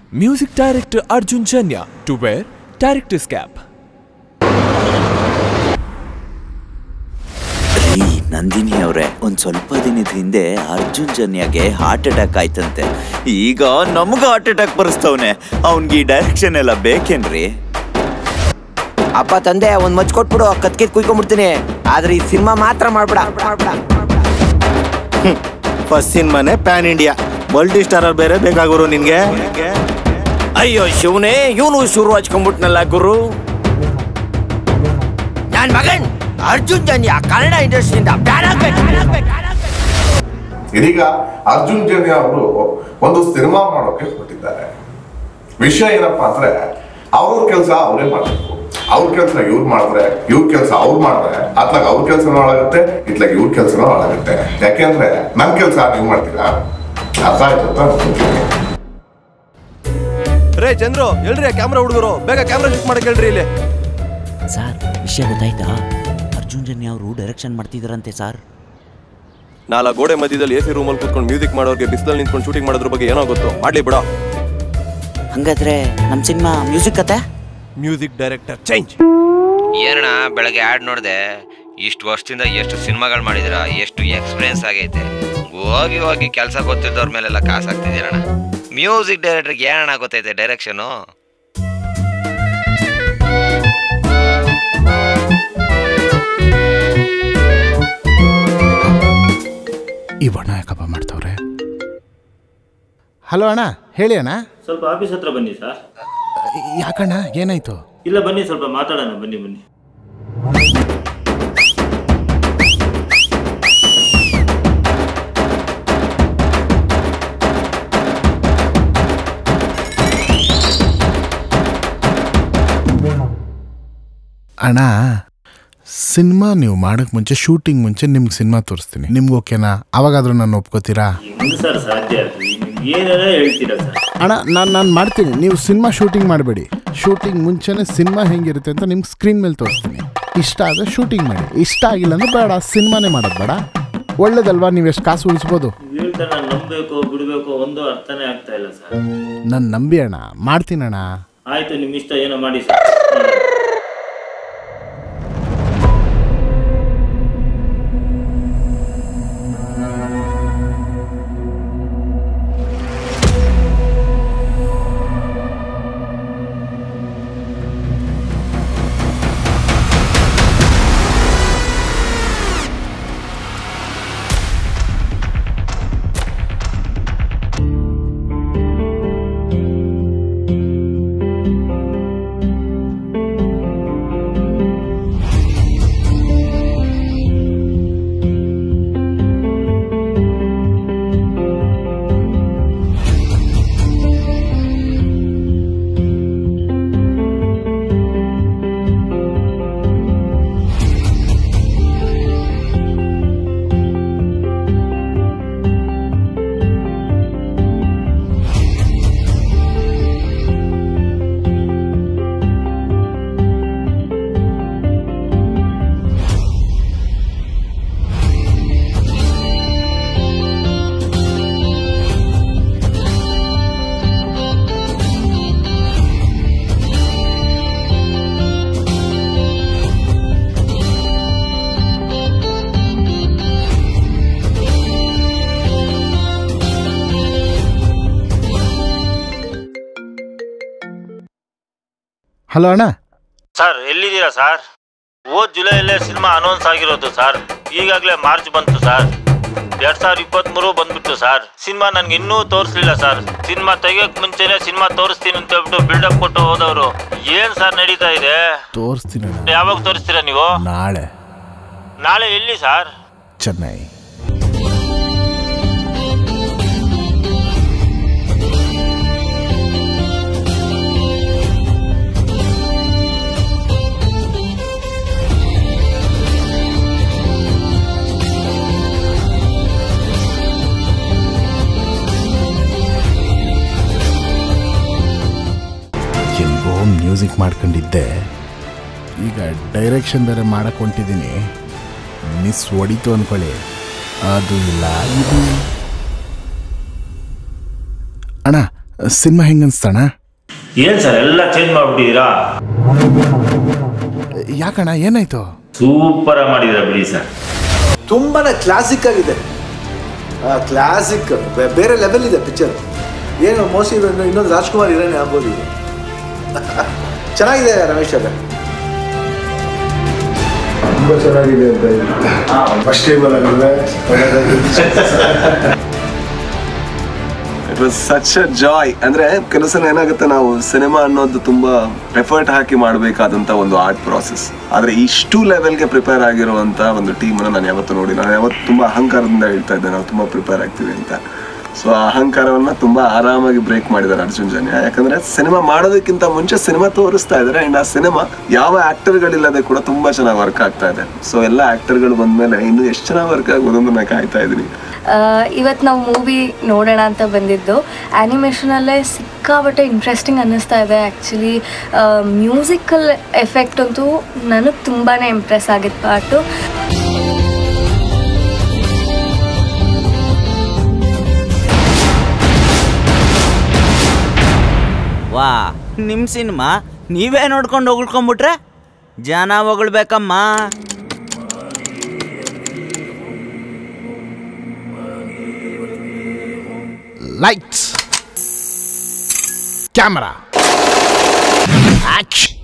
Music director Arjun Janya to wear director's cap. ರೀ ನಂದಿನಿ ಅವರೇ ಒಂದ್ ಸ್ವಲ್ಪ ದಿನದ ಹಿಂದೆ ಅರ್ಜುನ್ ಜನ್ಯಾಗೆ ಹಾರ್ಟ್ ಅಟ್ಯಾಕ್ ಆಯ್ತಂತೆ ಈಗ ನಮ್ಗ ಹಾರ್ಟ್ ಅಟ್ಯಾಕ್ ಬರೆಸ್ತವ್ನೆ ಅವ್ನ್ಗೆ ಈ ಡೈರೆಕ್ಷನ್ ಎಲ್ಲ ಬೇಕೇನ್ರಿ ಅಪ್ಪ ತಂದೆ ಒಂದ್ ಮಚ್ ಕೊಟ್ಬಿಡು ಕತ್ಕಿದ್ ಕುಯ್ಕೊಂಡ್ಬಿಡ್ತೀನಿ ಆದ್ರೆ ಈ ಸಿನಿಮಾ ಮಾತ್ರ ಮಾಡ್ಬಿಡ ಫಸ್ಟ್ ಸಿನಿಮಾನೆ ಪ್ಯಾನ್ ಇಂಡಿಯಾ ಮಲ್ಟಿ ಸ್ಟಾರರ್ ಬೇರೆ ಬೇಕಾಗೋರು ನಿನ್ಗೆ ಅಯ್ಯೋ ಶಿವನೇ ಇವನು ಶುರು ಹಚ್ಕೊಂಡ್ಬಿಟ್ನಲ್ಲ ಗುರು ನಾನ್ ಮಗನ್ ಅರ್ಜುನ್ ಜನ್ಯ ಕನ್ನಡ ಇಂಡಸ್ಟ್ರಿಯಿಂದ ಬ್ಯಾನ್ ಆಗ್ಬೇಕು ಇದೀಗ ಅರ್ಜುನ್ ಜನ್ಯ ಅವರು ಒಂದು ಸಿನಿಮಾ ಮಾಡೋಕೆ ಹೊರಟಿದ್ದಾರೆ ವಿಷಯ ಏನಪ್ಪಾ ಅಂದ್ರೆ ಅವ್ರ ಕೆಲಸ ಅವರೇ ಮಾಡಬೇಕು ಅವ್ರ ಕೆಲಸ ಇವ್ರು ಮಾಡಿದ್ರೆ ಇವ್ರ ಕೆಲಸ ಅವ್ರು ಮಾಡಿದ್ರೆ ಅತ್ಲಾಗ ಅವ್ರ ಕೆಲಸನೂ ಹಾಳಾಗುತ್ತೆ ಇತ್ಲಾಗ ಇವ್ರ ಕೆಲಸನೂ ಹಾಳಾಗುತ್ತೆ ಯಾಕೆಂದ್ರೆ ನನ್ ಕೆಲಸ ನೀವು ಮಾಡ್ತೀರಾ ಅರ್ಥ ಆಯ್ತು ಅಂತ ಅನ್ಕೊಂತೀನಿ. ರೇ ಚಂದ್ರು ಎಲ್ರಿ ಕ್ಯಾಮ್ರಾ ಹುಡುಗರು ಬೇಗ ಕ್ಯಾಮ್ರಾ ಶಿಫ್ಟ್ ಮಾಡಕ್ ಹೇಳ್ರಿ ಇಲ್ಲಿ ಸರ್ ವಿಷಯ ಗೊತ್ತಾಯ್ತಾ ಅರ್ಜುನ್ ಜನ್ಯ ಅವರು ಡೈರೆಕ್ಷನ್ ಮಾಡ್ತಿದಾರಂತೆ ಸರ್ ನಾಲ್ಕು ಗೋಡೆ ಮಧ್ಯದಲ್ಲಿ ಎ ಸಿ ರೂಮಲ್ಲಿ ಕೂತ್ಕೊಂಡು ಮ್ಯೂಸಿಕ್ ಮಾಡೋರಿಗೆ ಬಿಸಿಲಲ್ಲಿ ನಿಂತ್ಕೊಂಡು ಶೂಟಿಂಗ್ ಮಾಡೋದ್ರ ಬಗ್ಗೆ ಏನೋ ಗೊತ್ತು ಮಾಡ್ಲಿ ಬಿಡ ಹಂಗಾದ್ರೆ ನಮ್ ಸಿನಿಮಾ ಮ್ಯೂಸಿಕ್ ಕತೆ ಮ್ಯೂಸಿಕ್ ಡೈರೆಕ್ಟರ್ ಚೇಂಜ್ ಏನಣ್ಣ ಬೆಳಗ್ಗೆ ಆಡ್ ನೋಡಿದೆ ಇಷ್ಟು ವರ್ಷದಿಂದ ಎಷ್ಟು ಸಿನಿಮಾಗಳು ಮಾಡಿದಿರ ಎಷ್ಟು ಎಕ್ಸ್ಪೀರಿಯನ್ಸ್ ಆಗೈತೆ ಹೋಗಿ ಹೋಗಿ ಕೆಲಸ ಗೊತ್ತಿದ್ದವ್ರ ಮೇಲೆಲ್ಲ ಕಾಸು ಹಾಕ್ತಿದ್ದೀರಣ್ಣ ಮ್ಯೂಸಿಕ್ ಡೈರೆಕ್ಟರ್ಗೆ ಏನಣ್ಣ ಗೊತ್ತೈತೆ ಡೈರೆಕ್ಷನು ಈ ಬಣ್ಣ ಯಾಕಪ್ಪ ಮಾಡ್ತವ್ರೆ ಹಲೋ ಅಣ್ಣ ಹೇಳಿ ಅಣ್ಣ ಸ್ವಲ್ಪ ಆಫೀಸ್ ಹತ್ರ ಬನ್ನಿ ಸರ್ ಯಾಕಣ್ಣ ಏನಾಯ್ತು ಇಲ್ಲ ಬನ್ನಿ ಸ್ವಲ್ಪ ಮಾತಾಡೋಣ ಬನ್ನಿ ಬನ್ನಿ ಅಣ್ಣ ಸಿನಿಮಾ ನೀವು ಮಾಡಕ್ ಮುಂಚೆ ಶೂಟಿಂಗ್ ಮುಂಚೆ ನಿಮ್ಗೆ ಸಿನಿಮಾ ತೋರಿಸ್ತೀನಿ ನಿಮ್ಗೆ ಓಕೆನಾ ಅವಾಗಾದ್ರೂ ನಾನು ಒಪ್ಕೋತೀರಾ ಹೆಂಗ್ ಸರ್ ಸಾಧ್ಯ ಆಗ್ತದೆ ನಿಮ್ಗೆ ಏನಾರ ಹೇಳ್ತೀರಾ ಸರ್ ಅಣ್ಣ ನಾನು ನಾನು ಮಾಡ್ತೀನಿ ನೀವು ಸಿನಿಮಾ ಶೂಟಿಂಗ್ ಮಾಡಬೇಡಿ ಶೂಟಿಂಗ್ ಮುಂಚೆನೇ ಸಿನಿಮಾ ಹೆಂಗಿರುತ್ತೆ ಅಂತ ನಿಮ್ಗೆ ಸ್ಕ್ರೀನ್ ಮೇಲೆ ತೋರಿಸ್ತೀನಿ ಇಷ್ಟ ಆದರೆ ಶೂಟಿಂಗ್ ಮಾಡಿ ಇಷ್ಟ ಆಗಿಲ್ಲ ಅಂದ್ರೆ ಬೇಡ ಸಿನಿಮಾನೇ ಮಾಡೋದು ಬೇಡ ಒಳ್ಳೇದಲ್ವಾ ನೀವು ಎಷ್ಟು ಕಾಸು ಉಳಿಸ್ಬೋದು ನೀವ್ ಹೇಳ್ತಾ ನಾನು ನಂಬಬೇಕು ಬಿಡಬೇಕು ಒಂದು ಅರ್ಥನೇ ಆಗ್ತಾ ಇಲ್ಲ ಸರ್ ನಾನು ನಂಬಿ ಅಣ್ಣ ಮಾಡ್ತೀನಣ್ಣ ಆಯ್ತು ನಿಮ್ಮ ಇಷ್ಟ ಏನೋ ಮಾಡಿ ಸರ್ ಹಲೋ ಅಣ್ಣ ಸರ್ ಎಲ್ಲಿದ್ದೀರಾ ಸರ್ ಹೋದ್ ಜುಲೈಯಲ್ಲೇ ಸಿನಿಮಾ ಅನೌನ್ಸ್ ಆಗಿರೋದು ಸರ್ ಈಗಾಗಲೇ ಮಾರ್ಚ್ ಬಂತು ಸರ್ ಎರಡ್ ಸಾವಿರದ ಇಪ್ಪತ್ತ್ಮೂರು ಬಂದ್ಬಿಟ್ಟು ಸರ್ ಸಿನಿಮಾ ನನ್ಗೆ ಇನ್ನೂ ತೋರಿಸ್ಲಿಲ್ಲ ಸರ್ ಸಿನಿಮಾ ತೆಗಿಯೋಕ್ ಮುಂಚೆನೆ ಸಿನಿಮಾ ತೋರಿಸ್ತೀನಿ ಅಂತ ಹೇಳ್ಬಿಟ್ಟು ಬಿಲ್ಡಪ್ ಕೊಟ್ಟು ಹೋದವರು ಏನ್ ಸರ್ ನಡೀತಾ ಇದೆ ತೋರಿಸ್ತೀನಿ ಅಣ್ಣ ಯಾವಾಗ ತೋರಿಸ್ತೀರಾ ನೀವು ನಾಳೆ ನಾಳೆ ಎಲ್ಲಿ ಸರ್ ಚೆನ್ನೈ ಹೆಂಗೋ ಮ್ಯೂಸಿಕ್ ಮಾಡ್ಕೊಂಡಿದ್ದೆ ಈಗ ಡೈರೆಕ್ಷನ್ ಬೇರೆ ಮಾಡಕ್ಕೆ ಹೊಂಟಿದ್ದೀನಿ ಮಿಸ್ ಹೊಡಿತು ಅನ್ಕೊಳ್ಳಿ ಅದು ಇಲ್ಲ ಇದು ಅಣ್ಣ ಸಿನಿಮಾ ಹೆಂಗೆ ಅನ್ಸ್ತಣ್ಣ ಏನ್ ಸರ್ ಎಲ್ಲ ಚೇಂಜ್ ಮಾಡ್ಬಿಟ್ಟಿದ್ದೀರಾ ಯಾಕಣ್ಣ ಏನಾಯ್ತು ಸೂಪರ್ ಆಗಿ ಮಾಡಿದ್ದೀರಾ ಬಿಡಿ ಸರ್ ತುಂಬಾ ಕ್ಲಾಸಿಕ್ ಆಗಿದೆ ಕ್ಲಾಸಿಕ್ ಬೇರೆ ಲೆವೆಲ್ ಇದೆ ಪಿಕ್ಚರ್ ಏನು ಮೋಸ್ಟ್ಲಿ ಇನ್ನೊಂದು ರಾಜ್ಕುಮಾರ್ ಇರೋನೇ ಆಗ್ಬೋದು ಇದು ಚೆನ್ನಾಗಿದೆ ರಮೇಶ್ ಅವರೇ ತುಂಬ ಚೆನ್ನಾಗಿದೆ ಅಂತ ಫಸ್ಟ್ ಟೈಮಲ್ ಆಗಿದ್ರೆ it was such a joy ಅಂದ್ರೆ ಕೆಲಸ ಏನಾಗುತ್ತೆ ನಾವು ಸಿನಿಮಾ ಅನ್ನೋದು ತುಂಬಾ ಎಫರ್ಟ್ ಹಾಕಿ ಮಾಡಬೇಕಾದಂತ ಒಂದು ಆರ್ಟ್ ಪ್ರಾಸೆಸ್ ಆದ್ರೆ ಇಷ್ಟು ಲೆವೆಲ್ಗೆ ಪ್ರಿಪೇರ್ ಆಗಿರುವಂತ ಒಂದು ಟೀಮ್ ನಾನು ಯಾವತ್ತೂ ನೋಡಿ ನಾನು ಯಾವತ್ತು ತುಂಬಾ ಅಹಂಕಾರದಿಂದ ಹೇಳ್ತಾ ಇದ್ದೆ ನಾವು ತುಂಬಾ ಪ್ರಿಪೇರ್ ಆಗ್ತೀವಿ ಅಂತ ಸೊ ಆ ಅಹಂಕಾರವನ್ನ ತುಂಬಾ ಆರಾಮಾಗಿ ಬ್ರೇಕ್ ಮಾಡಿದ್ದಾರೆ ಅರ್ಜುನ್ ಜನ್ಯ ಯಾಕಂದ್ರೆ ಸಿನಿಮಾ ಮಾಡೋದಕ್ಕಿಂತ ಮುಂಚೆ ಸಿನಿಮಾ ತೋರಿಸ್ತಾ ಇದ್ದಾರೆ ಅಂಡ್ ಆ ಸಿನಿಮಾ ಯಾವ ಆಕ್ಟರ್ಗಳಿಲ್ಲದೆ ಕೂಡ ತುಂಬಾ ಚೆನ್ನಾಗಿ ವರ್ಕ್ ಆಗ್ತಾ ಇದೆ ಸೊ ಎಲ್ಲ ಆಕ್ಟರ್ಗಳು ಬಂದ್ಮೇಲೆ ಇನ್ನು ಎಷ್ಟು ಚೆನ್ನಾಗಿ ವರ್ಕ್ ಆಗ್ಬೋದು ಅಂತ ನಾನು ಕಾಯ್ತಾ ಇದ್ದೀನಿ ಇವತ್ತು ನಾವು ಮೂವಿ ನೋಡೋಣ ಅಂತ ಬಂದಿದ್ದು ಆ್ಯನಿಮೇಷನಲ್ಲೇ ಸಿಕ್ಕಾಬಟ್ಟೆ ಇಂಟ್ರೆಸ್ಟಿಂಗ್ ಅನ್ನಿಸ್ತಾ ಇದೆ ಆ್ಯಕ್ಚುಲಿ ಮ್ಯೂಸಿಕಲ್ ಎಫೆಕ್ಟ್ ಅಂತೂ ನನಗೆ ತುಂಬಾ ಇಂಪ್ರೆಸ್ ಆಗಿದ್ದು ಪಾರ್ಟು ವಾ ನಿಮ್ಮ ಸಿನಿಮಾ ನೀವೇ ನೋಡ್ಕೊಂಡು ಹೊಗಳ್ಕೊಂಬಿಟ್ರೆ ಜನ ಹೊಗಳ್ಬೇಕಮ್ಮ ಲೈಟ್ಸ್ ಕ್ಯಾಮರಾ ಆಕ್ಷನ್